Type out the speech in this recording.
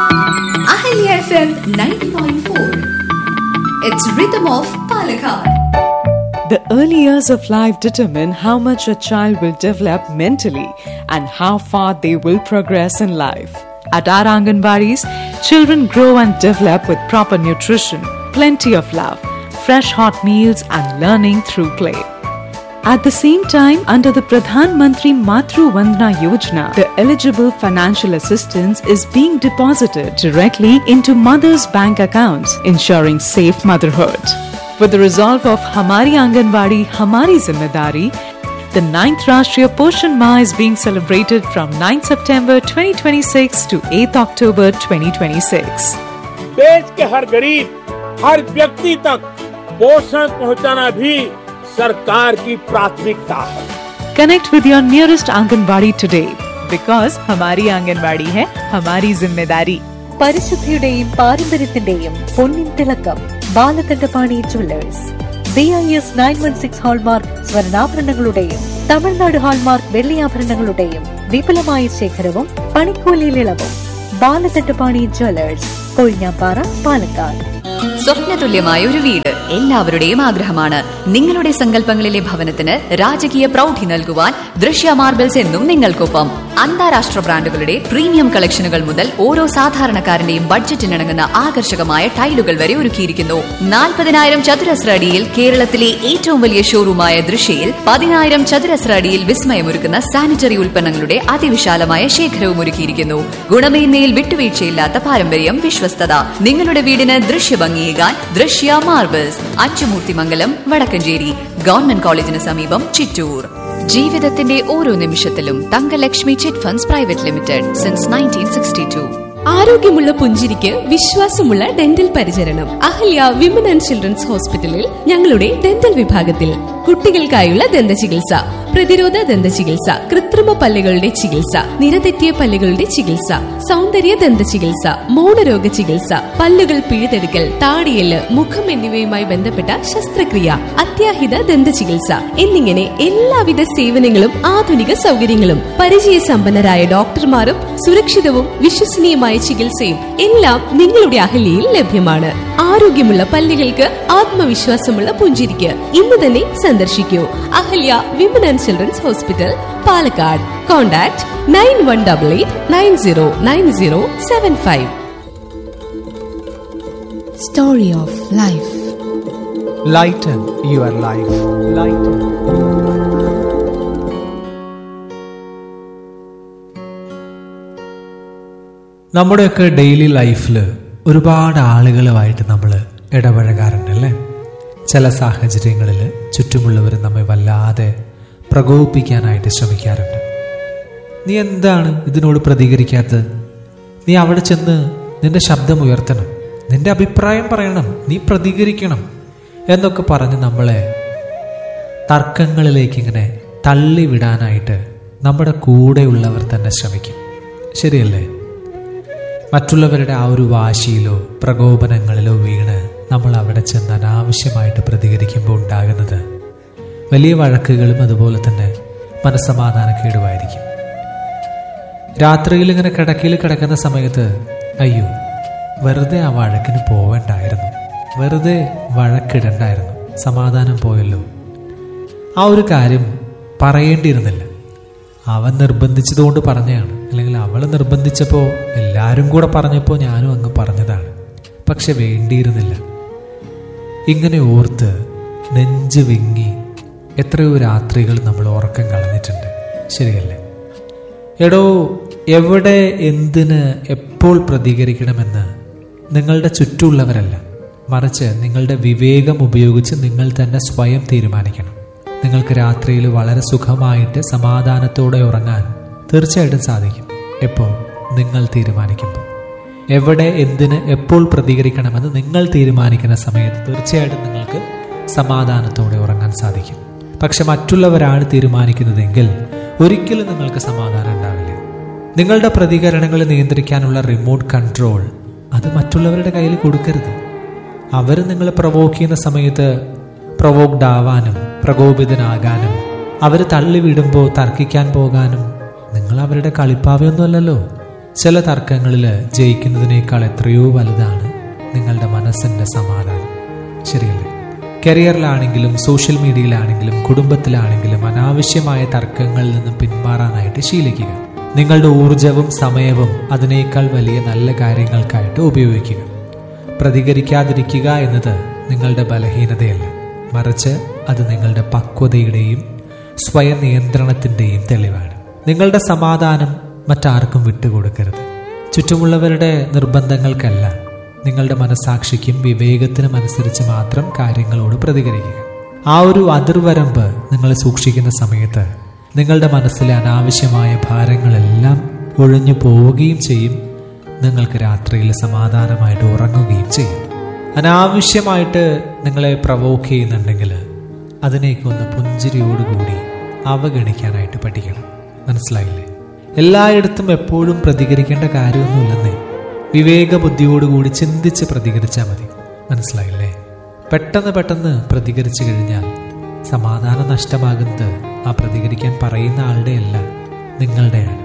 Ahilya FM 90.4. It's Rhythm of Palakkad. The early years of life determine how much a child will develop mentally and how far they will progress in life. At our Anganwadis, children grow and develop with proper nutrition, plenty of love, fresh hot meals, and learning through play. At the same time, under the Pradhan Mantri Matru Vandana Yojana, the eligible financial assistance is being deposited directly into mothers' bank accounts, ensuring safe motherhood. With the resolve of Hamari Anganwadi, Hamari Zimmedari, the 9th Rashtriya Poshan Ma is being celebrated from 9 September 2026 to 8 October 2026. देश के हर गरीब हर व्यक्ति तक पोषण पहुंचाना भी सरकार की प्राथमिकता है Connect with your nearest Anganwadi today because Hamari Anganwadi hai Hamari Zimmedari. പരിശുദ്ധിയുടെയും പാരമ്പര്യത്തിന്റെയും പൊന്നിൻ തിളക്കം Balakandapani jewellers B I S nine one six hallmark സ്വർണ്ണാഭരണങ്ങളുടെയും തമിഴ്നാട് ഹാൾമാർക്ക് വെള്ളിയാഭരണങ്ങളുടെയും വിപുലമായ ശേഖരവും പണിക്കൂലിയിൽ ഇളവും ബാലകണ്ഠപാണി ജുവല്ലേഴ്സ് കൊഴിഞ്ഞാപ്പാറ പാലക്കാട് സ്വപ്നതുല്യമായ ഒരു വീട് എല്ലാവരുടെയും ആഗ്രഹമാണ് നിങ്ങളുടെ സങ്കല്പങ്ങളിലെ ഭവനത്തിന് രാജകീയ പ്രൗഢി നൽകുവാൻ ദൃശ്യ മാർബിൾസ് എന്നും നിങ്ങൾക്കൊപ്പം അന്താരാഷ്ട്ര ബ്രാൻഡുകളുടെ പ്രീമിയം കളക്ഷനുകൾ മുതൽ ഓരോ സാധാരണക്കാരന്റെയും ബഡ്ജറ്റിനിണങ്ങുന്ന ആകർഷകമായ ടൈലുകൾ വരെ ഒരുക്കിയിരിക്കുന്നു നാൽപ്പതിനായിരം ചതുരശ്ര അടിയിൽ കേരളത്തിലെ ഏറ്റവും വലിയ ഷോറൂമായ ദൃശ്യയിൽ പതിനായിരം ചതുരശ്ര അടിയിൽ വിസ്മയമൊരുക്കുന്ന സാനിറ്ററി ഉൽപ്പന്നങ്ങളുടെ അതിവിശാലമായ ശേഖരവും ഒരുക്കിയിരിക്കുന്നു ഗുണമേന്മയിൽ വിട്ടുവീഴ്ചയില്ലാത്ത പാരമ്പര്യം വിശ്വസ്തത നിങ്ങളുടെ വീടിന് ദൃശ്യഭംഗിയേകാൻ ദൃശ്യ മാർബിൾസ് അച്ചുമൂർത്തിമംഗലം വടക്കഞ്ചേരി ഗവൺമെന്റ് കോളേജിന് സമീപം ചിറ്റൂർ ജീവിതത്തിന്റെ ഓരോ നിമിഷത്തിലും Thankalakshmi chit funds private limited since nineteen sixty two ആരോഗ്യമുള്ള പുഞ്ചിരിക്ക് വിശ്വാസമുള്ള ഡെന്റൽ പരിചരണം അഹല്യ വിമൻ ആൻഡ് ചിൽഡ്രൻസ് ഹോസ്പിറ്റലിൽ ഞങ്ങളുടെ ഡെന്റൽ വിഭാഗത്തിൽ കുട്ടികൾക്കായുള്ള ദന്ത ചികിത്സ പ്രതിരോധ ദന്ത ചികിത്സ കൃത്രിമ പല്ലുകളുടെ ചികിത്സ നിരതെറ്റിയ പല്ലുകളുടെ ചികിത്സ സൗന്ദര്യ ദന്ത ചികിത്സ മൗനരോഗ ചികിത്സ പല്ലുകൾ പിഴുതെടുക്കൽ താടിയല് മുഖം എന്നിവയുമായി ബന്ധപ്പെട്ട ശസ്ത്രക്രിയ അത്യാഹിത ദന്ത ചികിത്സ എന്നിങ്ങനെ എല്ലാവിധ സേവനങ്ങളും ആധുനിക സൗകര്യങ്ങളും പരിചയസമ്പന്നരായ ഡോക്ടർമാരും സുരക്ഷിതവും വിശ്വസനീയമായ ചികിത്സയും എല്ലാം നിങ്ങളുടെ അഹല്യയിൽ ലഭ്യമാണ് ആരോഗ്യമുള്ള പല്ലുകൾക്ക് ആത്മവിശ്വാസമുള്ള പുഞ്ചിരിക്ക് ഇന്ന് തന്നെ സന്ദർശിക്കൂ Ahalya women and children's hospital Palakkad contact nine one double eight nine zero nine zero seven five Story of Life. Lighten your life. Lighten. നമ്മുടെയൊക്കെ ഡെയിലി ലൈഫിൽ ഒരുപാട് ആളുകളുമായിട്ട് നമ്മൾ ഇടപഴകാറുണ്ട് അല്ലേ ചില സാഹചര്യങ്ങളിൽ ചുറ്റുമുള്ളവർ നമ്മെ വല്ലാതെ പ്രകോപിപ്പിക്കാനായിട്ട് ശ്രമിക്കാറുണ്ട് നീ എന്താണ് ഇതിനോട് പ്രതികരിക്കാത്തത് നീ അവിടെ ചെന്ന് നിന്റെ ശബ്ദം ഉയർത്തണം നിന്റെ അഭിപ്രായം പറയണം നീ പ്രതികരിക്കണം എന്നൊക്കെ പറഞ്ഞ് നമ്മളെ തർക്കങ്ങളിലേക്ക് ഇങ്ങനെ തള്ളിവിടാനായിട്ട് നമ്മുടെ കൂടെയുള്ളവർ തന്നെ ശ്രമിക്കും ശരിയല്ലേ മറ്റുള്ളവരുടെ ആ ഒരു വാശിയിലോ പ്രകോപനങ്ങളിലോ വീണ് നമ്മൾ അവിടെ ചെന്ന് അനാവശ്യമായിട്ട് പ്രതികരിക്കുമ്പോൾ ഉണ്ടാകുന്നത് വലിയ വഴക്കുകളും അതുപോലെ തന്നെ മനസ്സമാധാനക്കേടുമായിരിക്കും രാത്രിയിൽ ഇങ്ങനെ കിടക്കയിൽ കിടക്കുന്ന സമയത്ത് അയ്യോ വെറുതെ ആ വഴക്കിന് പോവേണ്ടായിരുന്നു വെറുതെ വഴക്കിടണ്ടായിരുന്നു സമാധാനം പോയല്ലോ ആ ഒരു കാര്യം പറയേണ്ടിയിരുന്നില്ല അവൻ നിർബന്ധിച്ചതുകൊണ്ട് പറഞ്ഞതാണ് അല്ലെങ്കിൽ അവൾ നിർബന്ധിച്ചപ്പോൾ എല്ലാവരും കൂടെ പറഞ്ഞപ്പോൾ ഞാനും അങ്ങ് പറഞ്ഞതാണ് പക്ഷെ വേണ്ടിയിരുന്നില്ല ഇങ്ങനെ ഓർത്ത് നെഞ്ച് വിങ്ങി എത്രയോ രാത്രികൾ നമ്മൾ ഉറക്കം കളഞ്ഞിട്ടുണ്ട് ശരിയല്ലേ എടോ എവിടെ എന്തിന് എപ്പോൾ പ്രതികരിക്കണമെന്ന് നിങ്ങളുടെ ചുറ്റുമുള്ളവരല്ല മറിച്ച് നിങ്ങളുടെ വിവേകം ഉപയോഗിച്ച് നിങ്ങൾ തന്നെ സ്വയം തീരുമാനിക്കണം നിങ്ങൾക്ക് രാത്രിയിൽ വളരെ സുഖമായിട്ട് സമാധാനത്തോടെ ഉറങ്ങാൻ തീർച്ചയായിട്ടും സാധിക്കും എപ്പോൾ നിങ്ങൾ തീരുമാനിക്കുമ്പോൾ എവിടെ എന്തിന് എപ്പോൾ പ്രതികരിക്കണമെന്ന് നിങ്ങൾ തീരുമാനിക്കുന്ന സമയത്ത് തീർച്ചയായിട്ടും നിങ്ങൾക്ക് സമാധാനത്തോടെ ഉറങ്ങാൻ സാധിക്കും പക്ഷെ മറ്റുള്ളവരാണ് തീരുമാനിക്കുന്നതെങ്കിൽ ഒരിക്കലും നിങ്ങൾക്ക് സമാധാനം ഉണ്ടാവില്ല നിങ്ങളുടെ പ്രതികരണങ്ങൾ നിയന്ത്രിക്കാനുള്ള റിമോട്ട് കൺട്രോൾ അത് മറ്റുള്ളവരുടെ കയ്യിൽ കൊടുക്കരുത് അവർ നിങ്ങളെ പ്രൊവോക്ക് ചെയ്യുന്ന സമയത്ത് പ്രൊവോക്ഡ് ആവാനും പ്രകോപിതനാകാനും അവർ തള്ളിവിടുമ്പോൾ തർക്കിക്കാൻ പോകാനും നിങ്ങൾ അവരുടെ കളിപ്പാവയൊന്നുമല്ലല്ലോ ചില തർക്കങ്ങളിൽ ജയിക്കുന്നതിനേക്കാൾ എത്രയോ വലുതാണ് നിങ്ങളുടെ മനസ്സിൻ്റെ സമാധാനം ശരിയല്ലേ കരിയറിലാണെങ്കിലും സോഷ്യൽ മീഡിയയിലാണെങ്കിലും കുടുംബത്തിലാണെങ്കിലും അനാവശ്യമായ തർക്കങ്ങളിൽ നിന്നും പിന്മാറാനായിട്ട് ശീലിക്കുക നിങ്ങളുടെ ഊർജവും സമയവും അതിനേക്കാൾ വലിയ നല്ല കാര്യങ്ങൾക്കായിട്ട് ഉപയോഗിക്കുക പ്രതികരിക്കാതിരിക്കുക എന്നത് നിങ്ങളുടെ ബലഹീനതയല്ല മറിച്ച് അത് നിങ്ങളുടെ പക്വതയുടെയും സ്വയം നിയന്ത്രണത്തിൻ്റെയും തെളിവാണ് നിങ്ങളുടെ സമാധാനം മറ്റാർക്കും വിട്ടുകൊടുക്കരുത് ചുറ്റുമുള്ളവരുടെ നിർബന്ധങ്ങൾക്കല്ല നിങ്ങളുടെ മനസാക്ഷിക്കും വിവേകത്തിനും അനുസരിച്ച് മാത്രം കാര്യങ്ങളോട് പ്രതികരിക്കുക ആ ഒരു അതിർവരമ്പ് നിങ്ങൾ സൂക്ഷിക്കുന്ന സമയത്ത് നിങ്ങളുടെ മനസ്സിലെ അനാവശ്യമായ ഭാരങ്ങളെല്ലാം ഒഴിഞ്ഞു പോവുകയും ചെയ്യും നിങ്ങൾക്ക് രാത്രിയിൽ സമാധാനമായിട്ട് ഉറങ്ങുകയും ചെയ്യും അനാവശ്യമായിട്ട് നിങ്ങളെ പ്രവോക്ക് ചെയ്യുന്നുണ്ടെങ്കിൽ അതിനെയൊക്കെ ഒന്ന് പുഞ്ചിരിയോടുകൂടി അവഗണിക്കാനായിട്ട് പഠിക്കണം മനസ്സിലായില്ലേ എല്ലായിടത്തും എപ്പോഴും പ്രതികരിക്കേണ്ട കാര്യമൊന്നുമില്ലെന്നേ വിവേക ബുദ്ധിയോടുകൂടി ചിന്തിച്ച് പ്രതികരിച്ചാൽ മതി മനസ്സിലായില്ലേ പെട്ടെന്ന് പെട്ടെന്ന് പ്രതികരിച്ചു കഴിഞ്ഞാൽ സമാധാനം നഷ്ടമാകുന്നത് ആ പ്രതികരിക്കാൻ പറയുന്ന ആളുടെ അല്ല നിങ്ങളുടെയാണ്